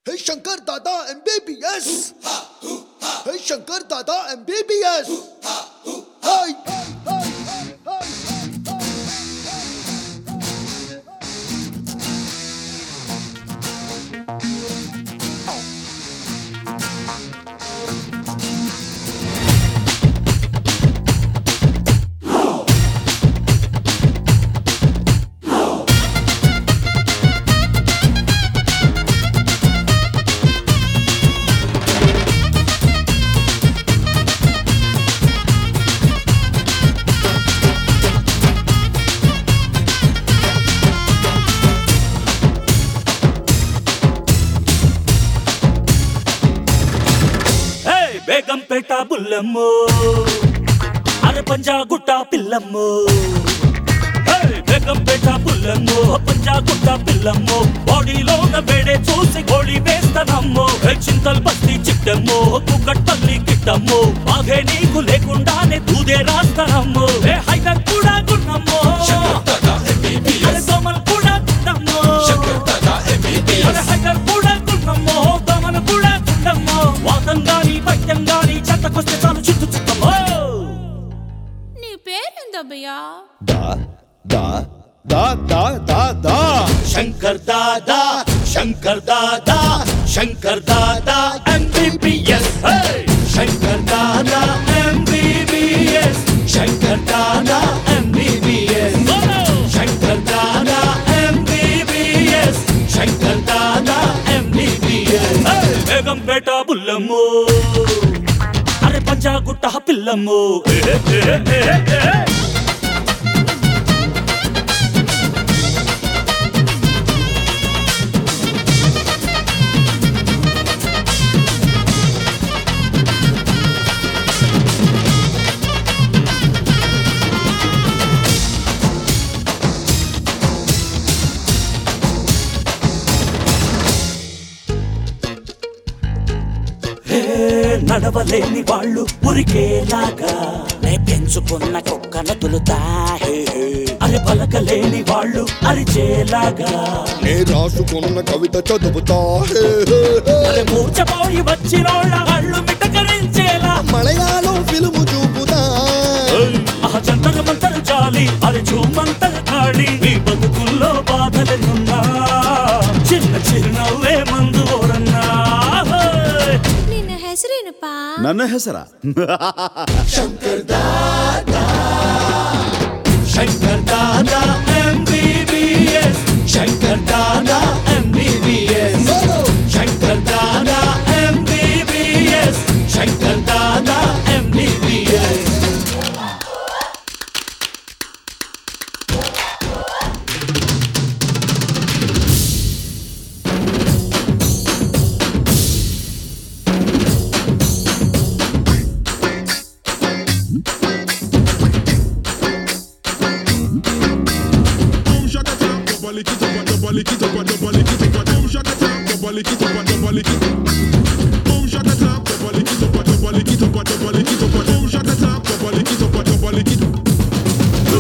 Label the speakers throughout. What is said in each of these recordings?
Speaker 1: Hey Shankar Dada MBBS. Hey Shankar Dada MBBS. Hey. hey, hey,
Speaker 2: హే బేగంపేట బుల్లమ్ము అరే పంజాగుట్ట పిల్లమ్ము హే బేగంపేట బుల్లమ్ము పంజాగుట్ట పిల్లమ్ము బాడీలోన వేడే చూసి గోళీ వేస్తానమ్ము హే చింతల్ బస్తి చిట్టమ్ము కుక్కట్పల్లి కిట్టమ్ము బాగే నీకు లేకుండానే దూదే రాస్తానమ్ము హే హైదర్ కూడా గున్నమ్ము అరే దోమలు కూడా గున్నమ్ము అరే హైదర్ కూడా గున్నమ్ము దోమలు కూడా గున్నమ్ము వాతం గాని పైత్యం గాని చెత్తకొస్తే చాలు చుట్టూ చుట్టమ్మో
Speaker 3: నీ పేరేందబ్బయ్యా
Speaker 1: Da da da da da da.
Speaker 2: Shankar Dada Shankar Dada Shankar Dada MBBS Shankar Dada MBBS Shankar Dada MBBS Shankar Dada MBBS Shankar Dada MBBS Begumpet బుల్లమ్ము అరే పంజాగుట్ట పిల్లమ్ము ఏ, ఏ, ఏ, ఏ. హే, నడవలేని వాళ్ళు ఉరికేలాగా నే పెంచుకున్న కుక్కను తులుతా హే, హే. అరే పలకలేని వాళ్ళు అరిచేలాగా
Speaker 1: నే రాసుకున్న కవిత చదువుతా హే, హే, హే.
Speaker 2: అరే మూర్చపోయి వచ్చినోళ్ళ అళ్ళు మిటకరించేలా
Speaker 1: మలయాళం ఫిల్ము చూపుతా
Speaker 2: ఆ జంతర మంతర జాలి అరే చూమంతర ఖాళీ ఈ బతుకుల్లో బాధలెన్నున్నా చిన్న చిరునవ్వే మందు ఓరన్నా హే.
Speaker 3: ನಿನ್ನ ಹೆಸರೇನಪ್ಪಾ
Speaker 4: ನನ್ನ ಹೆಸರ
Speaker 2: Shankar Dada MBBS Shankar Dada MBBS Shankar Dada MBBS Shankar Dada MBBS
Speaker 5: Boom shaka tap, double it up, double it up, double it up. Boom shaka tap, double it up, double it up. Boom shaka tap, double it up, double it up, double it up. Boom shaka tap, double it up, double it up.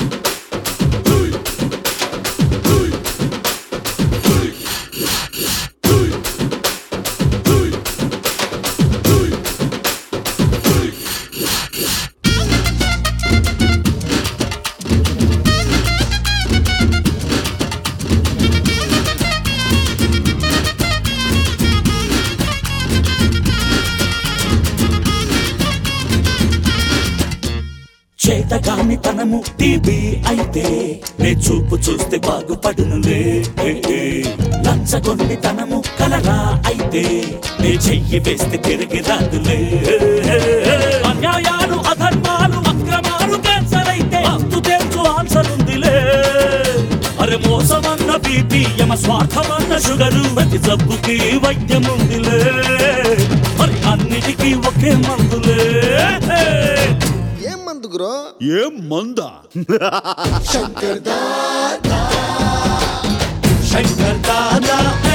Speaker 2: చేతగాని తనము TB అయితే నే చూపు చూస్తే బాగుపడునులే ఏ, ఏ. లంచగొండి తనము కలరా అయితే నే చెయ్యి వేస్తే తిరిగి రాదులే ఏ, ఏ, ఏ. అన్యాయాలు అధర్మాలు అక్రమాలు క్యాన్సర్ అయితే అంతు తెలుసు ఆన్సర్ ఉందిలే అరే మోసమన్న బీపీ యమ స్వార్థమన్న షుగరు ప్రతి జబ్బుకి వైద్యం ఉందిలే మరి అన్నిటికీ ఒకే మందులే
Speaker 1: ఏం మందు గురో
Speaker 4: ಏ ಮಂದ
Speaker 1: శంకర్ దాదా
Speaker 2: శంకర్ దాదా